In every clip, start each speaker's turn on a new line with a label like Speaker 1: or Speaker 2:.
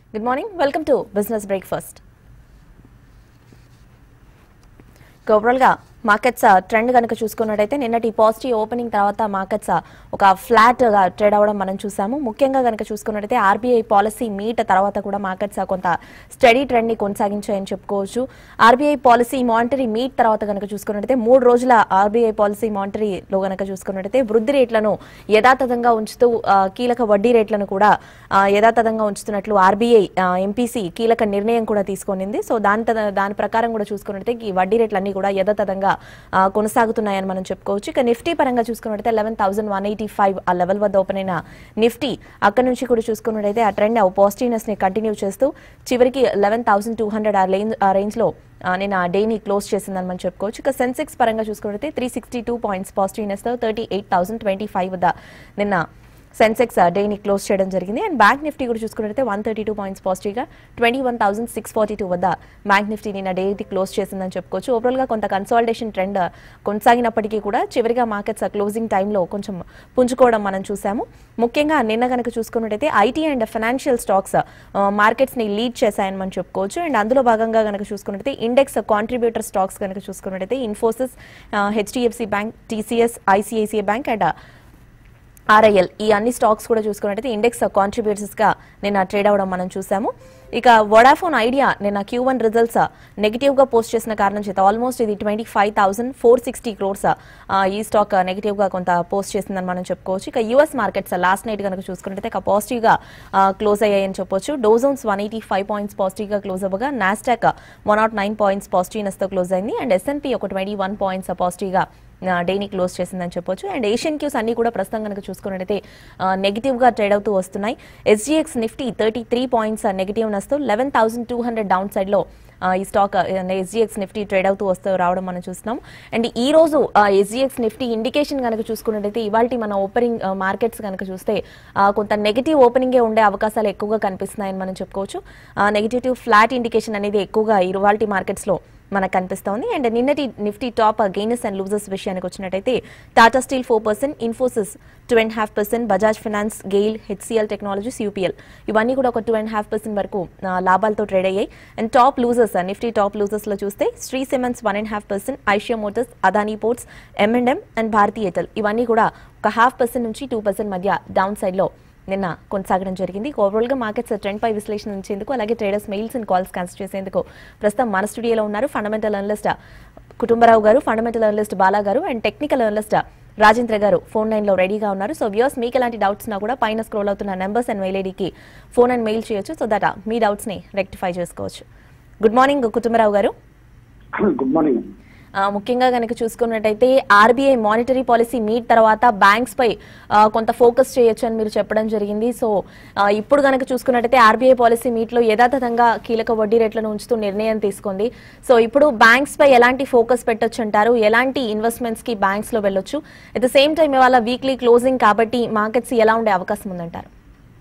Speaker 1: Good morning welcome to business breakfast ఓవరాల్గా markets trend కనుక చూసుకున్నట్టయితే నిన్నటి పాజిటివ్ ఓపెనింగ్ తర్వాత మార్కెట్స్ ఒక ఫ్లాట్ గా ట్రేడ్ అవ్వడం మనం చూసాము ముఖ్యంగా కనుక చూసుకున్నట్టయితే ఆర్బీఐ పాలసీ మీట్ తర్వాత కూడా మార్కెట్స్ కొంత స్టడీ ట్రెండ్ ని కొనసాగించాయని చెప్పుకోవచ్చు ఆర్బీఐ పాలసీ మానిటరీ మీట్ తర్వాత కనుక చూసుకున్నట్టయితే మూడు రోజుల ఆర్బీఐ పాలసీ మానిటరీలో కనుక చూసుకున్నట్టయితే వృద్ధి రేట్లను యథాతథంగా ఉంచుతూ ఆ, కీలక వడ్డీ రేట్లను కూడా ఆ, యథాతథంగా ఉంచుతున్నట్లు ఆర్బీఐ ఎంపీసీ కీలక నిర్ణయం కూడా తీసుకొనింది సో దాని తద- దాని ప్రకారం కూడా చూసుకున్నట్టయితే ఈ వడ్డీ రేట్లన్నీ కూడా యథాతథంగా ఆ, కొనసాగుతున్నాయని మనం చెప్పుకోవచ్చు ఇక నిఫ్టీ పరంగా చూసుకున్నట్టయితే eleven thousand one eighty five ఆ లెవెల్ వద్ద ఓపెన్ అయిన నిఫ్టీ అక్కడ నుంచి కూడా చూసుకున్నట్టయితే ఆ ట్రెండ్ పాజిటివ్నెస్ ని కంటిన్యూ చేస్తూ చివరికి లెవెన్ థౌసండ్ టూ హండ్రెడ్ ఆ రేంజ్ ఆ రేంజ్ లో ఆ, నిన్న ఆ డేని క్లోజ్ చేసిందని మనం చెప్పుకోవచ్చు ఇక సెన్సెక్స్ పరంగా చూసుకున్నట్టయితే త్రీ సిక్స్టీ టూ పాయింట్స్ పాజిటివ్నెస్ తో thirty eight thousand twenty five వద్ద నిన్న సెన్సెక్స్ డేని క్లోజ్ చేయడం జరిగింది అండ్ బ్యాంక్ నిఫ్టీ కూడా చూసుకున్నట్లయితే వన్ థర్టీ టూ పాయింట్స్ పాజిటివ్గా twenty one thousand six forty two వద్ద బ్యాంక్ నిఫ్టీ నిన్న డేది క్లోజ్ చేసిందని చెప్పుకోవచ్చు ఓవరాల్గా కొంత కన్సాలిడేషన్ ట్రెండ్ కొనసాగినప్పటికీ కూడా చివరిగా మార్కెట్స్ క్లోజింగ్ టైంలో కొంచెం పుంజుకోవడం మనం చూసాము ముఖ్యంగా నిన్న కనుక చూసుకున్నట్టయితే IT and financial stocks markets ని లీడ్ చేశాయని మనం చెప్పుకోవచ్చు అండ్ అందులో భాగంగా కనుక చూసుకున్నట్టయితే ఇండెక్స్ కాంట్రిబ్యూటర్ స్టాక్స్ కనుక చూసుకున్నట్టయితే Infosys HDFC bank TCS ICICI bank and RIL ఈ అన్ని స్టాక్స్ కూడా చూసుకున్నట్టయితే ఇండెక్స్ కాంట్రిబ్యూటర్స్ గా నిన్న ట్రేడ్ అవడం మనం చూసాము ఇక వడాఫోన్ ఐడియా నిన్న క్యూ వన్ రిజల్ట్స్ నెగిటివ్ గా పోస్ట్ చేసిన కారణం చేత ఆల్మోస్ట్ ఇది twenty five thousand four sixty crores ఈ స్టాక్ నెగిటివ్ గా కొంత పోస్ట్ చేసిందని మనం చెప్పుకోవచ్చు ఇక యూఎస్ మార్కెట్స్ లాస్ట్ నైట్ కనుక చూసుకున్నట్టయితే ఇక పాజిటివ్ గా క్లోజ్ అయ్యాయని చెప్పొచ్చు Dow Jones one eighty five points positive గా క్లోజ్ అవ్వగా Nasdaq one nought nine points పాజిటివ్నెస్ తో క్లోజ్ అయింది అండ్ ఎస్ఎన్పి ఒక ట్వంటీ వన్ పాయింట్స్ పాజిటివ్ గా ఆ, డేని క్లోజ్ చేసిందని చెప్పొచ్చు అండ్ ఏషియన్ క్యూస్ అన్ని కూడా ప్రస్తుతం కనుక చూసుకున్నట్టయితే నెగిటివ్ గా ట్రేడ్ అవుతూ వస్తున్నాయి SGX Nifty thirty three points నెగిటివ్నెస్ తో eleven thousand two hundred down side లో ఆ, ఈ స్టాక్ ఎస్జీఎక్స్ నిఫ్టీ ట్రేడ్ అవుతూ వస్తూ రావడం మనం చూస్తున్నాం అండ్ ఈ రోజు ఎస్జీఎక్స్ నిఫ్టీ ఇండికేషన్ కనుక చూసుకున్నట్టయితే ఇవాళ మన ఓపెనింగ్ మార్కెట్స్ కనుక చూస్తే ఆ, కొంత నెగిటివ్ ఓపెనింగే ఉండే అవకాశాలు ఎక్కువగా కనిపిస్తున్నాయని మనం చెప్పుకోవచ్చు నెగిటివ్ ఫ్లాట్ ఇండికేషన్ అనేది ఎక్కువగా ఇవాళ మార్కెట్స్ లో మనకు కనిపిస్తోంది అండ్ నిన్నటి Nifty top gainers and losers విషయానికి వచ్చినట్టయితే Tata Steel four percent Infosys two and half percent Bajaj Finance GAIL HCL Technologies UPL ఇవన్నీ కూడా ఒక టూ అండ్ హాఫ్ పర్సెంట్ వరకు ఆ, లాభాలతో ట్రేడ్ అయ్యాయి and top losers Nifty top losers లో చూస్తే Shree Cements one and half percent Eicher Motors Adani Ports M and M and Bharti Airtel ఇవన్నీ కూడా ఒక హాఫ్ పర్సెంట్ నుంచి టూ పర్సెంట్ మధ్య డౌన్ సైడ్ లో నిన్న కొనసాగడం జరిగింది ఓవరాల్ గా మార్కెట్స్ ట్రెండ్ పై విశ్లేషణ ఇచ్చేందుకు అలాగే traders mails and calls consider చేసేందుకు ప్రస్తుతం మన స్టూడియోలో ఉన్నారు ఫండమెంటల్ అనలిస్ట్ కుటుంబరావు గారు ఫండమెంటల్ అనలిస్ట్ బాలా గారు అండ్ టెక్నికల్ అనలిస్ట్ రాజేంద్ర గారు ఫోన్ లైన్ లో రెడీగా ఉన్నారు సో వ్యూస్ మీకు ఎలాంటి డౌట్స్ ఉన్నా కూడా పైన స్క్రోల్ అవుతున్న నెంబర్స్ అండ్ మెయిల్ ఐడికి ఫోన్ అండ్ మెయిల్ చేయొచ్చు సో దట్ మీ డౌట్స్ ని రెక్టిఫై చేసుకోవచ్చు good morning Kutumba Rao garu
Speaker 2: good morning
Speaker 1: ఆ, ముఖ్యంగా కనుక చూసుకున్నట్టయితే ఆర్బీఐ మానిటరీ పాలసీ మీట్ తర్వాత బ్యాంక్స్ పై ఆ, కొంత ఫోకస్ చేయొచ్చు అని మీరు చెప్పడం జరిగింది సో ఆ, ఇప్పుడు కనుక చూసుకున్నట్టయితే ఆర్బీఐ పాలసీ మీట్ లో యథాతథంగా కీలక వడ్డీ రేట్లను ఉంచుతూ నిర్ణయం తీసుకుంది సో ఇప్పుడు బ్యాంక్స్ పై ఎలాంటి ఫోకస్ పెట్టొచ్చు అంటారు ఎలాంటి ఇన్వెస్ట్మెంట్స్ కి బ్యాంక్స్ లో వెళ్ళొచ్చు అట్ ద సేమ్ టైం ఇవాళ వీక్లీ క్లోజింగ్ కాబట్టి మార్కెట్స్ ఎలా ఉండే అవకాశం ఉందంటారు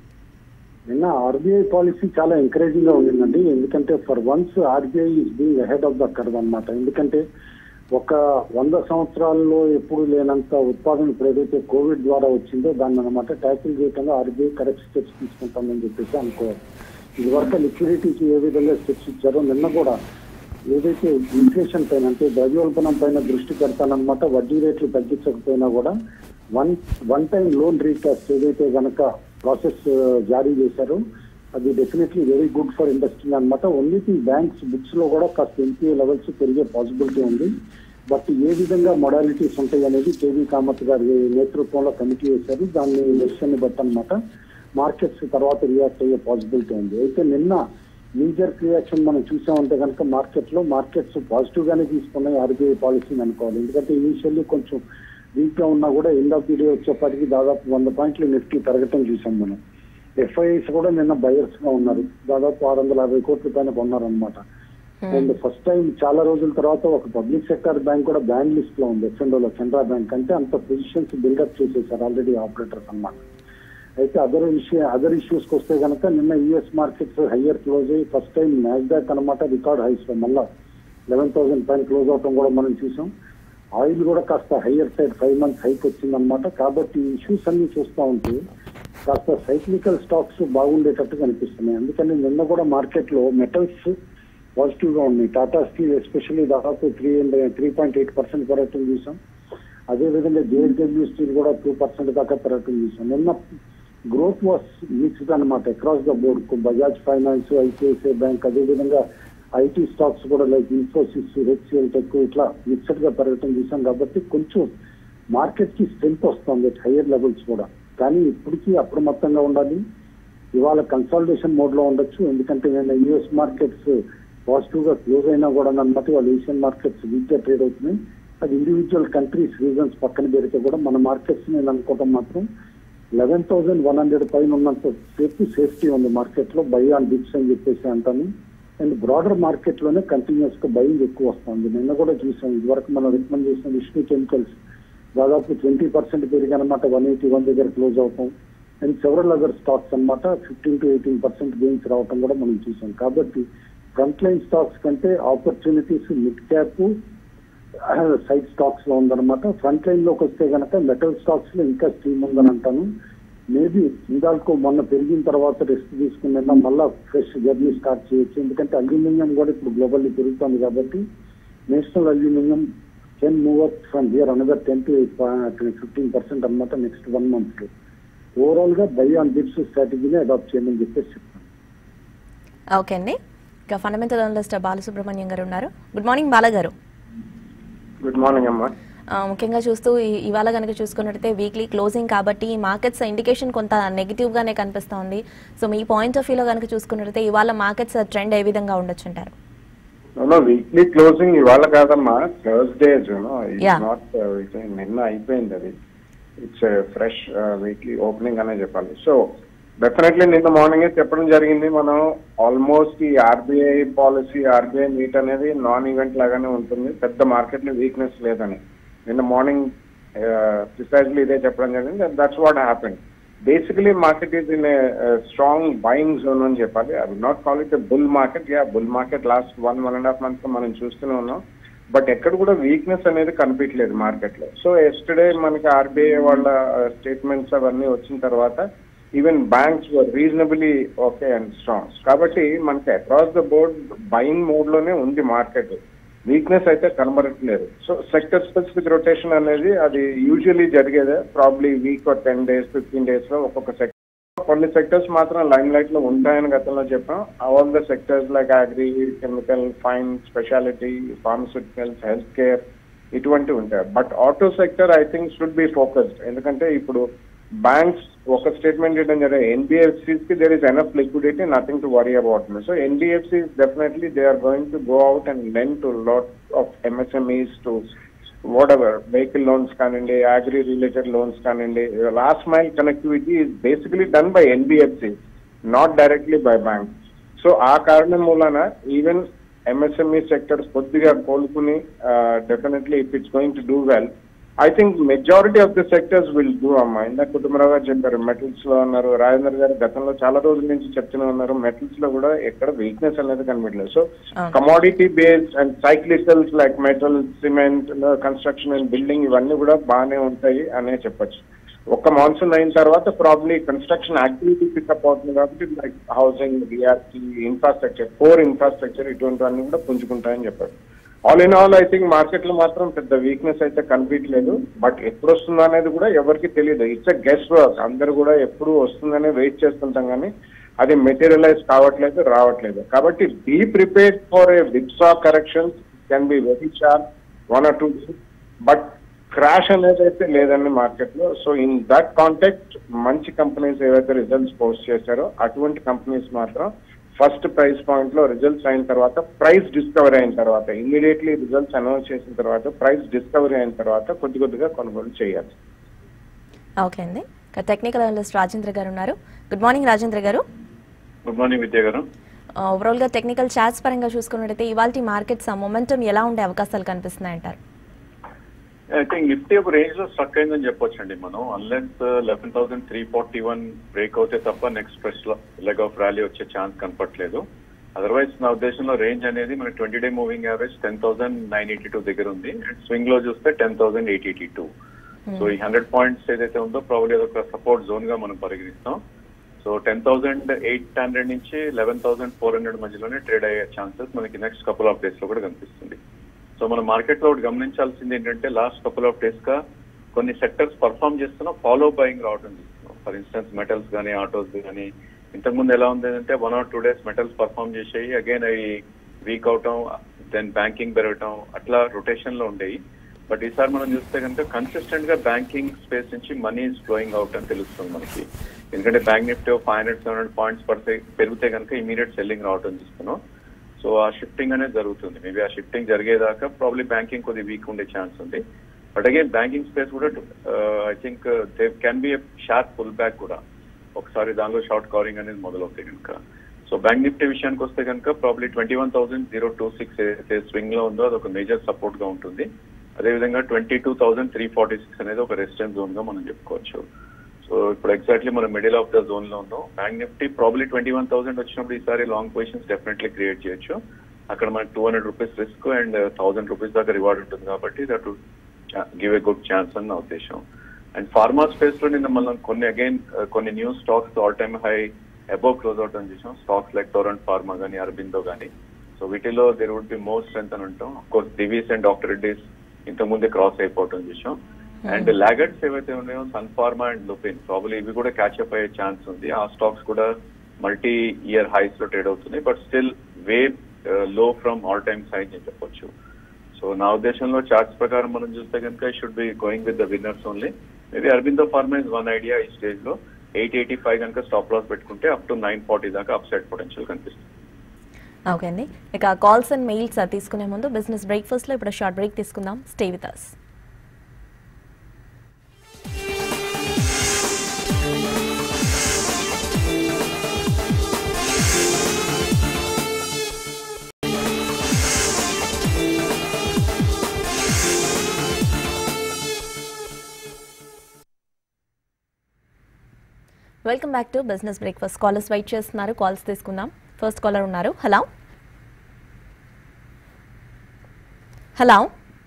Speaker 2: నిన్న ఆర్బీఐ పాలసీ చాలా ఎంకరేజింగ్ గా ఉండిందండి ఎందుకంటే for once RBI is being ahead of the curve అన్నమాట ఎందుకంటే ఒక వంద సంవత్సరాల్లో ఎప్పుడు లేనంత ఉత్పాదన ఇప్పుడు ఏదైతే కోవిడ్ ద్వారా వచ్చిందో దాన్ని అనమాట ట్యాకిల్ చేయకుండా ఆర్బీఐ కరెక్ట్ స్టెప్స్ తీసుకుంటామని చెప్పేసి అనుకోవాలి ఇదివరకు లిక్విడిటీకి ఏ విధంగా స్టెప్స్ ఇచ్చారో నిన్న కూడా ఏదైతే ఇన్ఫ్లేషన్ పైన అంటే ద్రవ్యోల్బణం పైన దృష్టి పెడతానమాట వడ్డీ రేట్లు తగ్గించకపోయినా కూడా one one time loan recast ఏదైతే గనక ప్రాసెస్ జారీ చేశారో అది definitely very good for industry అనమాట ఓన్లీ ది బ్యాంక్స్ బుక్స్ లో కూడా కాస్త ఎన్పిఏ లెవెల్స్ పెరిగే పాసిబిలిటీ ఉంది బట్ ఏ విధంగా మొడాలిటీస్ ఉంటాయి అనేది కేవీ కామత్ గారి నేతృత్వంలో కమిటీ వేశారు దాన్ని లక్ష్యాన్ని బట్టి అనమాట మార్కెట్స్ తర్వాత రియాక్ట్ అయ్యే పాసిబిలిటీ ఉంది అయితే నిన్న మేజర్ రియాక్షన్ మనం చూసామంటే కనుక మార్కెట్ లో మార్కెట్స్ పాజిటివ్ గానే తీసుకున్నాయి ఆర్బీఐ పాలసీని అనుకోవాలి ఎందుకంటే ఇనిషియల్లీ కొంచెం వీక్ గా ఉన్నా కూడా ఎండ్ ఆఫ్ ది డే వచ్చేప్పటికి దాదాపు వంద పాయింట్లు నిఫ్టీ పెరగటం చూసాం మనం ఎఫ్ఐఎస్ కూడా నిన్న బయర్స్ గా ఉన్నారు దాదాపు ఆరు వందల యాభై కోట్ల పైన కొన్నారనమాట అండ్ ఫస్ట్ టైం చాలా రోజుల తర్వాత ఒక పబ్లిక్ సెక్టర్ బ్యాంక్ కూడా బ్యాండ్ లిస్ట్ లో ఉంది ఎఫ్ఎండో లో కెనరా బ్యాంక్ అంటే అంత పొజిషన్స్ బిల్డప్ చేసేసారు ఆల్రెడీ ఆపరేటర్స్ అన్నమాట అయితే అదర్ విషయ అదర్ ఇష్యూస్ కి వస్తే కనుక నిన్న యుఎస్ మార్కెట్స్ హయ్యర్ క్లోజ్ అయ్యి ఫస్ట్ టైం నాస్డాక్ అనమాట రికార్డ్ హైస్ లో మళ్ళా లెవెన్ థౌసండ్ పైన క్లోజ్ అవటం కూడా మనం చూసాం ఆయిల్ కూడా కాస్త higher side five months hike వచ్చిందనమాట కాబట్టి ఈ ఇష్యూస్ అన్ని చూస్తూ ఉంటే కాస్త సైక్లికల్ స్టాక్స్ బాగుండేటట్టు కనిపిస్తున్నాయి అందుకని నిన్న కూడా మార్కెట్ లో మెటల్స్ పాజిటివ్ గా ఉన్నాయి టాటా స్టీల్ ఎస్పెషల్లీ దాదాపు three three point eight percent పెరగటం చూసాం అదేవిధంగా జేఎస్డబ్ల్యూ స్టీల్ కూడా టూ పర్సెంట్ దాకా పెరగటం చూసాం నిన్న గ్రోత్ వాస్ మిక్స్డ్ అనమాట across the board Bajaj Finance ICICI bank అదేవిధంగా ఐటీ స్టాక్స్ కూడా లైక్ ఇన్ఫోసిస్ హెచ్సిఎల్ టెక్ ఇట్లా మిక్స్డ్ గా పెరగటం చూసాం కాబట్టి కొంచెం మార్కెట్ కి స్ట్రెంత్ వస్తుంది హయ్యర్ లెవెల్స్ కూడా కానీ ఇప్పటికీ అప్రమత్తంగా ఉండాలి ఇవాళ కన్సాలిడేషన్ మోడ్ లో ఉండొచ్చు ఎందుకంటే నేను యుఎస్ మార్కెట్స్ పాజిటివ్ గా క్లోజ్ అయినా కూడా అనమాట వాళ్ళ ఏషియన్ మార్కెట్స్ వీక్ గా ట్రేడ్ అవుతున్నాయి అది ఇండివిజువల్ కంట్రీస్ రీజన్స్ పక్కన పెడితే కూడా మన మార్కెట్స్ నేను అనుకోవడం మాత్రం లెవెన్ థౌసండ్ వన్ హండ్రెడ్ పైన ఉన్నంత సేఫ్ సేఫ్టీ ఉంది మార్కెట్ లో బై ఆన్ డిప్స్ అని చెప్పేసి అంటాను అండ్ బ్రాడర్ మార్కెట్ లోనే కంటిన్యూస్ గా బయింగ్ ఎక్కువ వస్తుంది నిన్న కూడా చూసాం ఇదివరకు మనం రికమెండ్ చేసిన విష్ణు కెమికల్స్ దాదాపు ట్వంటీ పర్సెంట్ పెరిగానమాట వన్ ఎయిటీ వన్ దగ్గర క్లోజ్ అవుతాం అండ్ సెవరల్ అదర్ స్టాక్స్ అన్నమాట fifteen to eighteen percent gains రావటం కూడా మనం చూసాం కాబట్టి ఫ్రంట్ లైన్ స్టాక్స్ కంటే opportunities mid cap side stocks లో ఉందన్నమాట ఫ్రంట్ లైన్ లోకి వస్తే గనక మెటల్ స్టాక్స్ లో ఇంకా స్టీమ్ ఉందని అంటాను మేబీ ఇందాకో మొన్న పెరిగిన తర్వాత రెస్ట్ తీసుకున్న మళ్ళా ఫ్రెష్ జర్నీ స్టార్ట్ చేయొచ్చు ఎందుకంటే అల్యూమినియం కూడా ఇప్పుడు గ్లోబల్లీ పెరుగుతుంది కాబట్టి National Aluminium can move up from here another ten to fifteen percent అనమాట నెక్స్ట్ వన్ మంత్ లో ఓవరాల్ గా బై ఆన్ డిప్స్ స్ట్రాటజీని అడాప్ట్ చేయమని చెప్పేసి చెప్తాను
Speaker 1: ఓకే అండి ఇక ఫండమెంటల్ అనలిస్ట్ బాలసుబ్రహ్మణ్యం గారు ఉన్నారు గుడ్ మార్నింగ్ బాల గారు
Speaker 3: గుడ్ మార్నింగ్ అమ్మా
Speaker 1: ఆ, ముఖ్యంగా చూస్తూ ఈ- ఇవాళ కనుక చూసుకున్నట్టయితే వీక్లీ క్లోజింగ్ కాబట్టి మార్కెట్స్ ఇండికేషన్ కొంత నెగిటివ్ గానే కనిపిస్తోంది సో మీ పాయింట్ ఆఫ్ వ్యూలో కనుక చూసుకున్నట్టయితే ఇవాళ మార్కెట్స్ ట్రెండ్ ఏ విధంగా ఉండొచ్చు అంటారు
Speaker 3: వీక్లీ క్లోజింగ్ ఇవాళ కాదమ్మా థర్స్డేస్
Speaker 1: Yeah.
Speaker 3: నాట్ నిన్న అయిపోయింది అది ఇట్స్ ఫ్రెష్ వీక్లీ ఓపెనింగ్ అనే చెప్పాలి సో డెఫినెట్లీ నిన్న మార్నింగ్ చెప్పడం జరిగింది మనం ఆల్మోస్ట్ ఈ ఆర్బీఐ పాలసీ ఆర్బీఐ మీట్ అనేది నాన్ ఈవెంట్ లాగానే ఉంటుంది పెద్ద మార్కెట్ లో వీక్నెస్ లేదని నిన్న మార్నింగ్ ప్రిసైజ్లీ ఇదే చెప్పడం జరిగింది that's what happen basically market is in strong buying zone అని చెప్పాలి I would not call it bull market yeah bull market last one one and half month మనం చూస్తూనే ఉన్నాం బట్ ఎక్కడ కూడా వీక్నెస్ అనేది కనిపించలేదు మార్కెట్ లో సో ఎస్టర్డే మనకి ఆర్బీఐ వాళ్ళ స్టేట్మెంట్స్ అవన్నీ వచ్చిన తర్వాత even banks reasonably okay and strong కాబట్టి మనకి across the board buying mode లోనే ఉంది మార్కెట్ వీక్నెస్ అయితే కనబడట్లేదు సో సెక్టర్ స్పెసిఫిక్ రొటేషన్ అనేది అది యూజువలీ జరిగేదే probably week ten days fifteen days లో ఒక్కొక్క సెక్టర్ కొన్ని సెక్టర్స్ మాత్రం లైమ్ లైట్ లో ఉంటాయని గతంలో చెప్పాం all the sectors like agri chemical fine speciality pharmaceuticals health care ఇటువంటివి ఉంటాయి but auto sector I think should be focused ఎందుకంటే ఇప్పుడు బ్యాంక్స్ ఒక స్టేట్మెంట్ ఇవ్వడం జరిగింది ఎన్బిఎఫ్సిస్ కి there is enough liquidity nothing to worry about so NBFC definitely they are going to go out and lend to lot of MSMEs to whatever vehicle loans కానివ్వండి agri related loans కానివ్వండి last mile connectivity is basically done by NBFC not directly by bank so ఆ కారణం మూలన even MSME sector కొద్దిగా కోలుకుని definitely if it's going to do well I think majority of the sectors will do అమ్మా ఇందాక కుటుంబరావు గారు చెప్పారు metals లో ఉన్నారు రాజేంద్ర గారు గతంలో చాలా రోజుల నుంచి చెప్తూనే ఉన్నారు మెటల్స్ లో కూడా ఎక్కడ వీక్నెస్ అనేది కనిపించలేదు సో
Speaker 1: అవును.
Speaker 3: Commodity based and cyclicals like metal cement construction and building ఇవన్నీ కూడా బాగానే ఉంటాయి అనే చెప్పొచ్చు ఒక్క మాన్సూన్ అయిన తర్వాత ప్రాబ్లీ కన్స్ట్రక్షన్ యాక్టివిటీ పికప్ అవుతుంది కాబట్టి like housing reality infrastructure core infrastructure ఇటువంటివన్నీ కూడా పుంజుకుంటాయని చెప్పారు all in all I think market లో మాత్రం పెద్ద వీక్నెస్ అయితే కనిపించలేదు బట్ ఎప్పుడు వస్తుందో అనేది కూడా ఎవరికి తెలియదు ఇట్స్ ఎ గెస్ట్ వర్క్ అందరు కూడా ఎప్పుడు వస్తుందనే వెయిట్ చేస్తుంటాం కానీ అది మెటీరియలైజ్ కావట్లేదు రావట్లేదు కాబట్టి be prepared for a whipsaw correction can be very sharp one or two but crash అనేది అయితే లేదండి మార్కెట్ లో సో ఇన్ దట్ కాంటెక్ట్ మంచి కంపెనీస్ ఏవైతే రిజల్ట్స్ పోస్ట్ చేశారో అటువంటి కంపెనీస్ మాత్రం ఫస్ట్ ప్రైస్ పాయింట్ లో రిజల్ట్స్ అయిన తర్వాత ప్రైస్ డిస్కవరీ అయిన తర్వాత ఇమీడియట్లీ రిజల్ట్స్ అనౌన్స్ చేసిన తర్వాత ప్రైస్ డిస్కవరీ అయిన తర్వాత కొద్ది కొద్దిగా కొనుగోలు చేయాలి
Speaker 1: ఓకే అండి ఇక టెక్నికల్ అనలిస్ట్ రాజేంద్ర గారు ఉన్నారు గుడ్ మార్నింగ్ రాజేంద్ర గారు
Speaker 4: గుడ్ మార్నింగ్ విద్య గారు
Speaker 1: ఓవరాల్ గా టెక్నికల్ చార్ట్స్ పరంగా చూసుకున్నట్టయితే ఇవాళ మార్కెట్స్ మొమెంటం ఎలా ఉండే అవకాశాలు కనిపిస్తున్నాయి అంటారు
Speaker 4: ఐ థింక్ నిఫ్టీ ఒక రేంజ్ లో స్ట్రక్ అయిందని చెప్పొచ్చండి మనం unless eleven thousand three forty one break అవుతే తప్ప next fresh leg of rally వచ్చే ఛాన్స్ కనపట్లేదు అదర్వైజ్ నా ఉద్దేశంలో రేంజ్ అనేది మన twenty day moving average ten thousand nine eighty two దగ్గర ఉంది అండ్ స్వింగ్ లో చూస్తే ten thousand eight eighty two so ఈ హండ్రెడ్ పాయింట్స్ ఏదైతే ఉందో ప్రాబ్లీ అదొక సపోర్ట్ జోన్ గా మనం పరిగణిస్తాం so ten thousand eight hundred నుంచి లెవెన్ థౌసండ్ ఫోర్ హండ్రెడ్ మధ్యలోనే ట్రేడ్ అయ్యే ఛాన్సెస్ మనకి నెక్స్ట్ కపుల్ ఆఫ్ డేస్ లో కూడా కనిపిస్తుంది సో మన మార్కెట్ లో ఒకటి గమనించాల్సింది ఏంటంటే లాస్ట్ కపుల్ ఆఫ్ డేస్ గా కొన్ని సెక్టర్స్ పర్ఫామ్ చేస్తున్నాం ఫాలో బయింగ్ రావడం చూస్తున్నాం ఫర్ ఇన్స్టెన్స్ మెటల్స్ కానీ ఆటోస్ కానీ ఇంతకుముందు ఎలా ఉంది అంటే one or two days metals perform చేసేవి అగైన్ అవి వీక్ అవటం దెన్ బ్యాంకింగ్ పెరగటం అట్లా రొటేషన్ లో ఉండేవి బట్ ఈసారి మనం చూస్తే కనుక కన్సిస్టెంట్ గా బ్యాంకింగ్ స్పేస్ నుంచి మనీ ఇస్ ఫ్లోయింగ్ అవుట్ అని తెలుస్తుంది మనకి ఎందుకంటే bank Nifty five hundred seven hundred points పడితే పెరిగితే కనుక ఇమీడియట్ సెల్లింగ్ రావటం చూస్తున్నాం సో ఆ షిఫ్టింగ్ అనేది జరుగుతుంది మేబీ ఆ షిఫ్టింగ్ జరిగేదాకా ప్రాబ్లీ బ్యాంకింగ్ కొద్ది వీక్ ఉండే ఛాన్స్ ఉంది బట్ అగైన్ బ్యాంకింగ్ స్పేస్ కూడా I think they can be sharp pull back కూడా ఒకసారి దానిలో షార్ట్ కవరింగ్ అనేది మొదలవుతాయి కనుక సో బ్యాంక్ నిఫ్టీ విషయానికి వస్తే కనుక probably twenty one thousand zero two six ఏదైతే స్వింగ్ లో ఉందో అది ఒక మేజర్ సపోర్ట్ గా ఉంటుంది అదేవిధంగా twenty two thousand three forty six అనేది ఒక రెసిస్టెన్స్ జోన్ గా మనం చెప్పుకోవచ్చు సో ఇప్పుడు ఎగ్జాక్ట్లీ మనం మిడిల్ ఆఫ్ ద జోన్ లో ఉన్నాం bank Nifty probably twenty one thousand వచ్చినప్పుడు ఈసారి లాంగ్ పొజిషన్స్ డెఫినెట్లీ క్రియేట్ చేయొచ్చు అక్కడ మనకి two hundred rupees risk and thousand rupees దాకా రివార్డ్ ఉంటుంది కాబట్టి that give a good chance అని నా ఉద్దేశం అండ్ ఫార్మా స్పేస్ లో నిన్న మనం కొన్ని అగైన్ కొన్ని new stocks all time high above close out అని చూసాం స్టాక్స్ లైక్ టోరెంట్ ఫార్మా కానీ అరబిందో కానీ సో వీటిలో there would be more strength అని ఉంటాం course Divi's and doctor Reddy's ఇంతకుముందే క్రాస్ అయిపోవటం చూసాం అండ్ లాగర్డ్స్ ఏవైతే ఉన్నాయో Sun Pharma and Lupin probably ఇవి కూడా క్యాచ్అప్ అయ్యే ఛాన్స్ ఉంది ఆ స్టాక్స్ కూడా మల్టీ ఇయర్ హైస్ లో ట్రేడ్ అవుతున్నాయి బట్ స్టిల్ వే లో ఫ్రమ్ ఆల్ టైమ్ సైజ్ అని చెప్పొచ్చు సో నా ఉద్దేశంలో చార్ట్స్ ప్రకారం మనం చూస్తే కనుక should be going with the winners only maybe Aurobindo pharma is one idea ఈ స్టేజ్ లో ఎయిట్ ఎయిటీ ఫైవ్ కనుక స్టాప్ లాస్ పెట్టుకుంటే అప్ టు నైన్ ఫార్టీ దాకా అప్ సైడ్ పొటెన్షియల్ కనిపిస్తుంది
Speaker 1: ఓకే అండి ఇక కాల్స్ అండ్ మెయిల్స్ తీసుకునే ముందు బిజినెస్ బ్రేక్ఫాస్ట్లో ఇప్పుడు షార్ట్ బ్రేక్ తీసుకుందాం stay with us welcome back to business breakfast callers wait చేస్తున్నారు కాల్స్ తీసుకుందాం ఫస్ట్ కాలర్ ఉన్నారు హలో హలో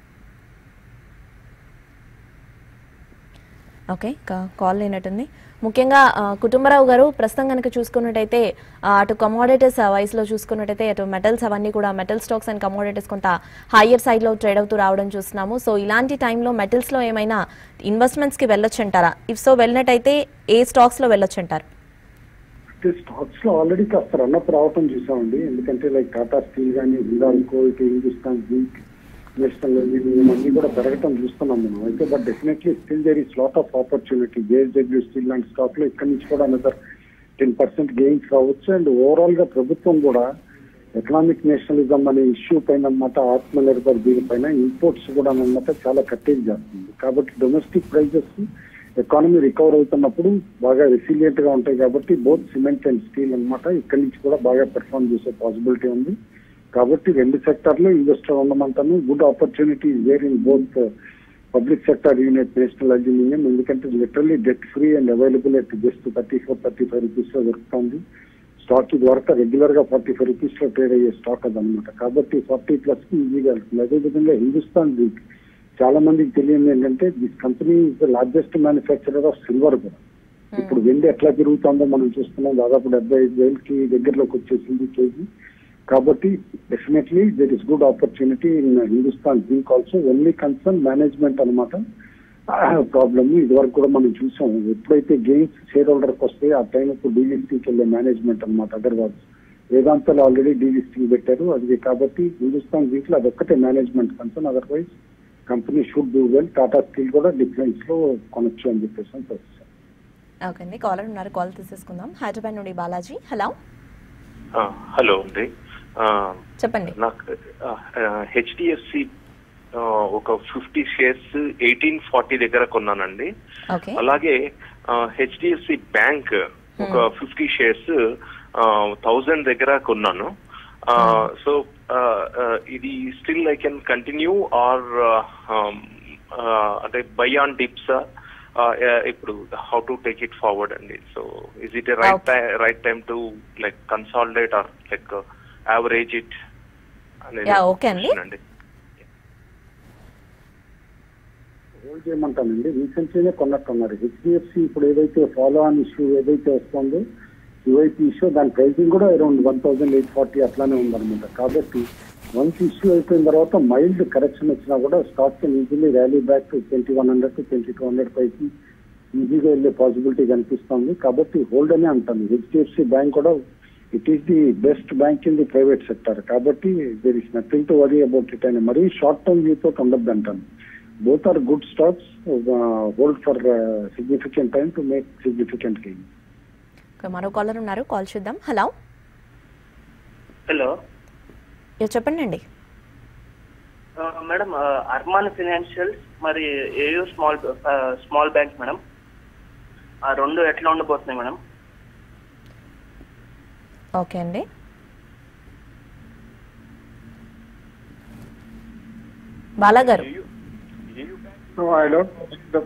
Speaker 1: ఓకే కాల్ లేనట్టుంది ముఖ్యంగా ఆ, కుటుంబరావు గారు ప్రస్తుతం కనుక చూసుకున్నట్టయితే ఆ, అటు కమోడిటీస్ వయసులో చూసుకున్నట్టయితే అటు మెటల్స్ అవన్నీ కూడా మెటల్ స్టాక్స్ అండ్ కమోడిటీస్ కొంత హయ్యర్ సైడ్లో ట్రేడ్ అవుతూ రావడం చూస్తున్నాము సో ఇలాంటి టైంలో మెటల్స్లో ఏమైనా ఇన్వెస్ట్మెంట్స్కి వెళ్ళొచ్చు అంటారా ఇఫ్ సో వెళ్ళినట్టయితే ఏ స్టాక్స్లో వెళ్ళొచ్చు అంటారు
Speaker 2: అంటే స్టాక్స్ లో ఆల్రెడీ కాస్త రన్అప్ రావటం చూసామండి ఎందుకంటే లైక్ టాటా స్టీల్ కానీ హిందాల్కో ఇటు హిందుస్థాన్ జింక్ నేషనల్ ఇవన్నీ కూడా పెరగటం చూస్తున్నాం మనం అయితే but definitely still there is lot of opportunity JSW steel లాంటి స్టాక్ లో ఇక్కడి నుంచి కూడా అనదర్ టెన్ పర్సెంట్ గెయిన్స్ రావచ్చు అండ్ ఓవరాల్ గా ప్రభుత్వం కూడా ఎకనామిక్ నేషనలిజం అనే ఇష్యూ పైన అన్నమాట ఆత్మ నిర్భర్ దీనిపైన ఇంపోర్ట్స్ కూడా అన్నమాట చాలా కట్టేజ్ చేస్తుంది కాబట్టి డొమెస్టిక్ ప్రైజెస్ ఎకానమీ రికవర్ అవుతున్నప్పుడు బాగా రెసిలియంట్ గా ఉంటాయి కాబట్టి బోత్ సిమెంట్ అండ్ స్టీల్ అన్నమాట ఇక్కడి నుంచి కూడా బాగా పెర్ఫార్మ్ చేసే పాసిబిలిటీ ఉంది కాబట్టి రెండు సెక్టార్లో ఇన్వెస్టర్ ఉండమంటాను good opportunity where in both public sector unit national aluminium ఎందుకంటే literally debt free and available at just thirty four thirty five rupees లో దొరుకుతుంది స్టాక్ ఇది వరకు రెగ్యులర్ గా ఫార్టీ ఫైవ్ రూపీస్ లో ట్రేడ్ అయ్యే స్టాక్ అదనమాట కాబట్టి ఫార్టీ ప్లస్ కి ఈజీగా వెళ్తుంది అదేవిధంగా హిందుస్థాన్ జింక్ చాలా మందికి తెలియదు ఏంటంటే this company is the largest manufacturer of silver కూడా ఇప్పుడు వెండి ఎట్లా పెరుగుతుందో మనం చూస్తున్నాం దాదాపు డెబ్బై ఐదు వేలకి దగ్గరలోకి వచ్చేసింది కేజీ కాబట్టి definitely there is good opportunity in Hindustan zinc also only concern management అనమాట ప్రాబ్లమ్ ఇది వరకు కూడా మనం చూసాం ఎప్పుడైతే గెయిన్స్ షేర్ హోల్డర్కి వస్తే ఆ టైం ఇప్పుడు డీలిస్టింగ్కి వెళ్ళే మేనేజ్మెంట్ అనమాట అదర్వాజ్ వేదాంతలో ఆల్రెడీ డీలిస్టింగ్ పెట్టారు అది కాబట్టి హిందుస్థాన్ జింక్ లో అదొక్కటే management concern otherwise company should do well Tata steel కూడా డిఫరెన్స్ లో కొనొచ్చు అని చెప్పేసి అని తెలుసు
Speaker 1: ఓకే అండి కాలర్ ఉన్నారు కాల్ తీసేసుకుందాం హైదరాబాద్ నుండి బాలాజీ హలో
Speaker 5: ఆ, హలో అండి ఆ,
Speaker 1: చెప్పండి
Speaker 5: నాకు హెచ్డిఎఫ్సి ఒక ఫిఫ్టీ షేర్స్ ఎయిటీన్ ఫార్టీ దగ్గర కొన్నానండి
Speaker 1: ఓకే
Speaker 5: అలాగే హెచ్డిఎఫ్సి బ్యాంక్ ఒక ఫిఫ్టీ షేర్స్ థౌజండ్ దగ్గర కొన్నాను సో ఇది still I can continue or అంటే బై ఆన్ డిప్స్ ఇప్పుడు how to take it forward అండి so is it right
Speaker 1: Okay.
Speaker 5: Right time to like consolidate or like average it
Speaker 1: Yeah, okay అండి.
Speaker 5: అండి
Speaker 2: hold చేయమంటానండి రీసెంట్లీనే కొన్నట్టున్నారు HDFC ఇప్పుడు ఏదైతే follow on issue ఏదైతే వస్తుందో UIP issue దాని pricing కూడా around one thousand eight forty అట్లానే ఉందన్నమాట కాబట్టి వన్స్ ఇష్యూ అయిపోయిన తర్వాత మైల్డ్ కరెక్షన్ వచ్చినా కూడా stock can easily rally back to twenty one hundred to twenty two hundred పైకి ఈజీగా వెళ్ళే పాసిబిలిటీ కనిపిస్తుంది కాబట్టి హోల్డ్ అనే అంటాను హెచ్డిఎఫ్సి బ్యాంక్ కూడా it is the best bank in the private sector కాబట్టి there is nothing to worry about it అని మరీ షార్ట్ టర్మ్ వ్యూతో ఉండద్దు అంటాను both are good stocks hold for significant time to make significant gain
Speaker 1: okay, మరో caller ఉన్నారు call చూద్దాం hello
Speaker 6: hello
Speaker 1: yeah, చెప్పండి అండి
Speaker 6: ఆ, మేడం ఆ, అర్మాన్ ఫినాన్షియల్స్ మరి ఏయూ స్మాల్ ఆ, స్మాల్ బ్యాంక్ మేడం ఆ రెండు ఎట్లా ఉండబోతున్నాయి మేడం
Speaker 1: ఓకే అండి బాలా గారు
Speaker 3: No, I don't think the.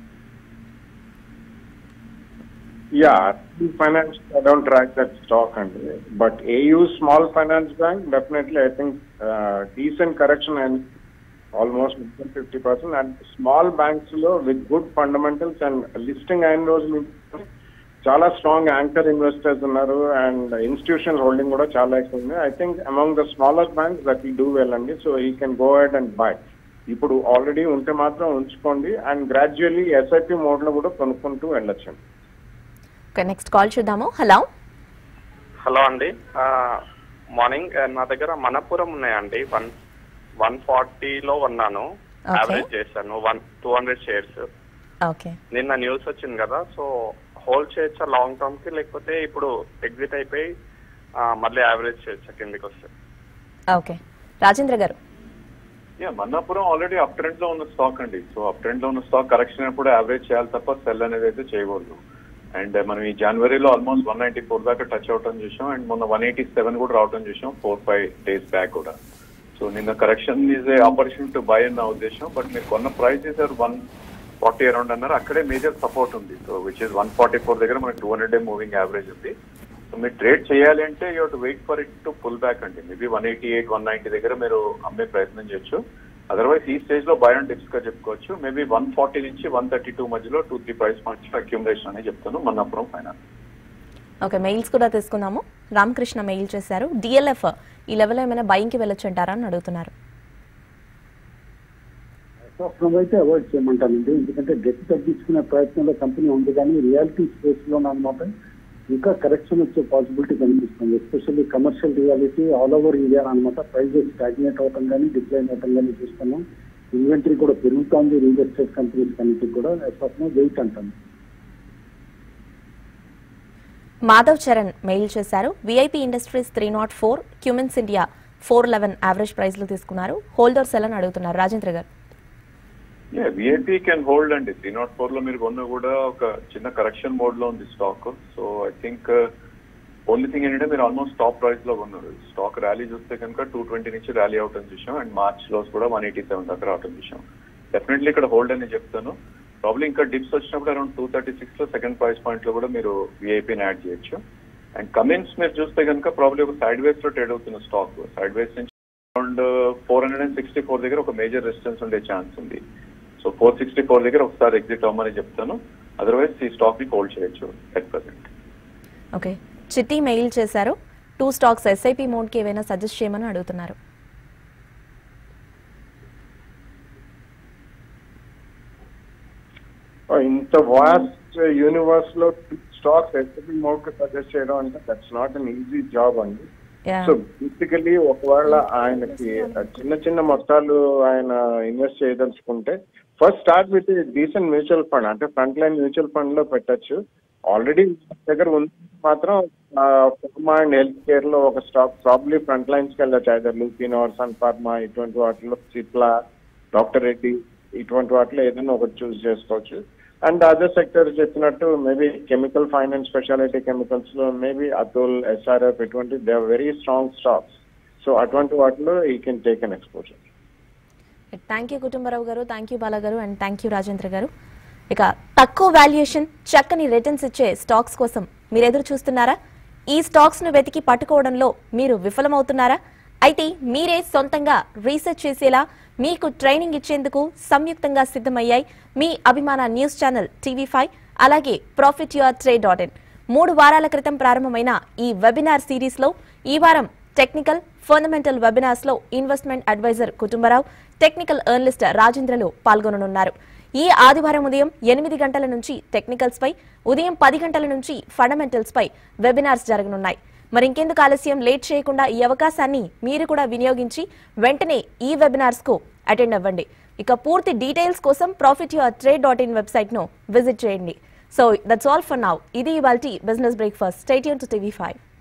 Speaker 3: Yeah, finance, I don't track that stock and, but AU Small Finance Bank, definitely I think, uh, decent correction and almost fifty percent and small banks లో with good fundamentals and listing అయిన రోజు నుంచి చాలా strong anchor investors ఉన్నారు and institutional holding కూడా చాలా ఎక్కువ ఉంది I think among the smaller banks that will do well అండి సో ఈ can go ahead and buy ఇప్పుడు ఆల్రెడీ ఉంటే మాత్రం ఉంచుకోండి అండ్ గ్రాడ్యువల్లీ ఎస్ఐపి మోడ్ లో కూడా కొనుక్కుంటూ వెళ్ళొచ్చండి
Speaker 1: ఓకే నెక్స్ట్ కాల్ చూద్దాము హలో
Speaker 5: హలో అండి ఆ, మార్నింగ్ ఆ, నా దగ్గర మనపురం ఉన్నాయండి వన్ వన్ ఫార్టీలో ఉన్నాను
Speaker 1: Okay.
Speaker 5: యావరేజ్ చేశాను one two hundred shares
Speaker 1: okay
Speaker 5: నిన్న న్యూస్ వచ్చింది కదా సో హోల్డ్ చేయొచ్చా లాంగ్ టర్మ్ కి లేకపోతే ఇప్పుడు ఎగ్జిట్ అయిపోయి ఆ, మళ్ళీ యావరేజ్ చేయొచ్చా కిందకి వస్తే
Speaker 1: okay Rajendra garu
Speaker 4: yeah Manappuram already up trend లో ఉన్న స్టాక్ అండి సో అప్ ట్రెండ్ లో ఉన్న స్టాక్ కరెక్షన్ అయినప్పుడు యావరేజ్ చేయాలి తప్ప సెల్ అనేది అయితే చేయకూడదు అండ్ మనం ఈ జనవరిలో ఆల్మోస్ట్ వన్ నైన్టీ ఫోర్ దాకా టచ్ అవటం చూసాం అండ్ మొన్న వన్ ఎయిటీ సెవెన్ కూడా రావటం చూసాం ఫోర్ ఫైవ్ డేస్ బ్యాక్ కూడా సో నిన్న correction is a opportunity to buy అన్న ఉద్దేశం బట్ మీరు కొన్న price is one forty around అన్నారు అక్కడే మేజర్ సపోర్ట్ ఉంది so which is one forty four దగ్గర మనకి two hundred day moving average ఉంది సో మీరు ట్రేడ్ చేయాలి అంటే you to wait for it to pull back అండి maybe one eighty eight one ninety దగ్గర మీరు అమ్మే ప్రయత్నం చేయొచ్చు అదర్వైజ్ ఈ స్టేజ్ లో బై అండ్ డిప్స్ గా చెప్పుకోవచ్చు మేబీ వన్ ఫార్టీ నుంచి వన్ థర్టీ టూ మధ్యలో two three price points accumulation అని చెప్తాను మన్నపురం ఫైనాన్స్
Speaker 1: ఓకే మెయిల్స్ కూడా తీసుకుందాము రామకృష్ణ మెయిల్ చేశారు డిఎల్ఎఫ్ ఈ లెవెల్ ఏమైనా బయింగ్కి వెళ్ళొచ్చు అంటారా అని అడుగుతున్నారు
Speaker 2: స్వప్నం అయితే అవాయిడ్ చేయమంటానండి ఎందుకంటే డెట్ తగ్గించుకునే ప్రయత్నంలో కంపెనీ ఉంది కానీ రియాలిటీ స్పేస్ లో అనమాట ఇంకా కరెక్షన్ వచ్చే పాసిబిలిటీ కనిపిస్తుంది especially commercial reality all over India అనమాట ప్రైజెస్ స్టాగ్నేట్ అవటం కానీ డిక్లైన్ అవటం కానీ చూస్తున్నాం ఇన్వెంటరీ కూడా పెరుగుతోంది రియల్ ఎస్టేట్ కంపెనీస్ కన్నిటికి కూడా స్వప్నం వెయిట్ అంటాను
Speaker 1: మాధవ్ చరణ్ మెయిల్ చేశారు VIP industries three naught four Cummins India four eleven average ప్రైస్లో తీసుకున్నారు హోల్డర్ సెల్ అని అడుగుతున్నారు Rajendra garu
Speaker 4: VIP can hold అండి త్రీ నాట్ ఫోర్ లో మీరు కొన్న కూడా ఒక చిన్న కరెక్షన్ మోడ్ లో ఉంది stock so I think only thing ఏంటంటే మీరు ఆల్మోస్ట్ టాప్ ప్రైస్ లో కొన్నారు స్టాక్ ర్యాలీ చూస్తే కనుక టూ ట్వంటీ నుంచి ర్యాలీ అవటం చూసాం అండ్ మార్చ్ లోస్ కూడా వన్ ఎయిటీ సెవెన్ దాకా రావటం చూసాం డెఫినెట్లీ ఇక్కడ హోల్డ్ అని చెప్తాను ప్రాబ్లమ్ ఇంకా డిప్స్ వచ్చినప్పుడు అరౌండ్ టూ థర్టీ సిక్స్ లో సెకండ్ ప్రైస్ పాయింట్ లో కూడా మీరు విఐపీని యాడ్ చేయొచ్చు అండ్ కమిన్స్ మీరు చూస్తే కనుక ప్రాబ్లీ ఒక సైడ్ వేస్ లో ట్రేడ్ అవుతున్న స్టాక్ సైడ్ వేస్ నుంచి around four hundred and sixty four దగ్గర ఒక మేజర్ రెసిస్టెన్స్ ఉండే ఛాన్స్ ఉంది సో ఫోర్ సిక్స్టీ ఫోర్ దగ్గర ఒకసారి ఎగ్జిట్ అవ్వమని చెప్తాను అదర్వైజ్ ఈ స్టాక్ ని హోల్డ్ చేయొచ్చు at present
Speaker 1: okay Chitti mail చేశారు టూ స్టాక్స్ ఎస్ఐపి మోడ్కి ఏమైనా సజెస్ట్ చేయమని అడుగుతున్నారు
Speaker 3: ఇంత వాస్ట్ యూనివర్స్ లో స్టాక్స్ ఎస్ఐపి మోడ్ కి సజెస్ట్ చేయడం అంటే that's not an easy job అండి
Speaker 1: Yeah.
Speaker 3: సో బేసికలీ ఒకవేళ ఆయనకి చిన్న చిన్న మొత్తాలు ఆయన ఇన్వెస్ట్ చేయదలుచుకుంటే first start with decent mutual fund అంటే ఫ్రంట్ లైన్ మ్యూచువల్ ఫండ్ లో పెట్టచ్చు ఆల్రెడీ దగ్గర ఉంది మాత్రం ఫార్మా అండ్ హెల్త్ కేర్ లో ఒక స్టాక్ ప్రాబ్లీ ఫ్రంట్ లైన్స్ కి వెళ్ళచ్చు ఐదర్ లూపిన్ ఆర్ సన్ ఫార్మా ఇటువంటి వాటిలో సిప్లా డాక్టర్ రెడ్డి ఇటువంటి వాటిలో ఏదైనా ఒకటి చూస్ చేసుకోవచ్చు అండ్ అదర్ సెక్టర్ చెప్పినట్టు maybe chemical finance specialty chemicals లో మేబీ అతుల్ ఎస్ఆర్ఎఫ్ ఇటువంటి they are very strong stocks so అటువంటి వాటిలో ఈ can take an exposure
Speaker 1: thank you Kutumbarao garu thank you Bala గారు అండ్ థ్యాంక్ యూ రాజేంద్ర గారు ఇక తక్కువ వాల్యుయేషన్ చక్కని రిటర్న్స్ ఇచ్చే స్టాక్స్ కోసం మీరు ఎదురు చూస్తున్నారా ఈ స్టాక్స్ ను వెతికి పట్టుకోవడంలో మీరు విఫలమవుతున్నారా అయితే మీరే సొంతంగా రీసెర్చ్ చేసేలా మీకు ట్రైనింగ్ ఇచ్చేందుకు సంయుక్తంగా సిద్ధమయ్యాయి మీ అభిమాన న్యూస్ ఛానల్ టీవీ ఫైవ్ అలాగే profit your trade dot in మూడు వారాల క్రితం ప్రారంభమైన ఈ వెబినార్ సిరీస్ లో ఈ వారం టెక్నికల్ ఫండమెంటల్ వెబినార్స్ లో investment advisor Kutumbarao technical analyst రాజేంద్రలు పాల్గొననున్నారు ఈ ఆదివారం ఉదయం ఎనిమిది గంటల నుంచి టెక్నికల్స్ పై ఉదయం పది గంటల నుంచి ఫండమెంటల్స్ పై వెబినార్స్ జరగనున్నాయి మరి ఇంకెందుకు ఆలస్యం లేట్ చేయకుండా ఈ అవకాశాన్ని మీరు కూడా వినియోగించి వెంటనే ఈ వెబినార్స్ కు అటెండ్ అవ్వండి ఇక పూర్తి డీటెయిల్స్ కోసం profit your trade dot in website ను విజిట్ చేయండి so that's all for now ఇది ఇవాల్టి business breakfast stay tuned to TV five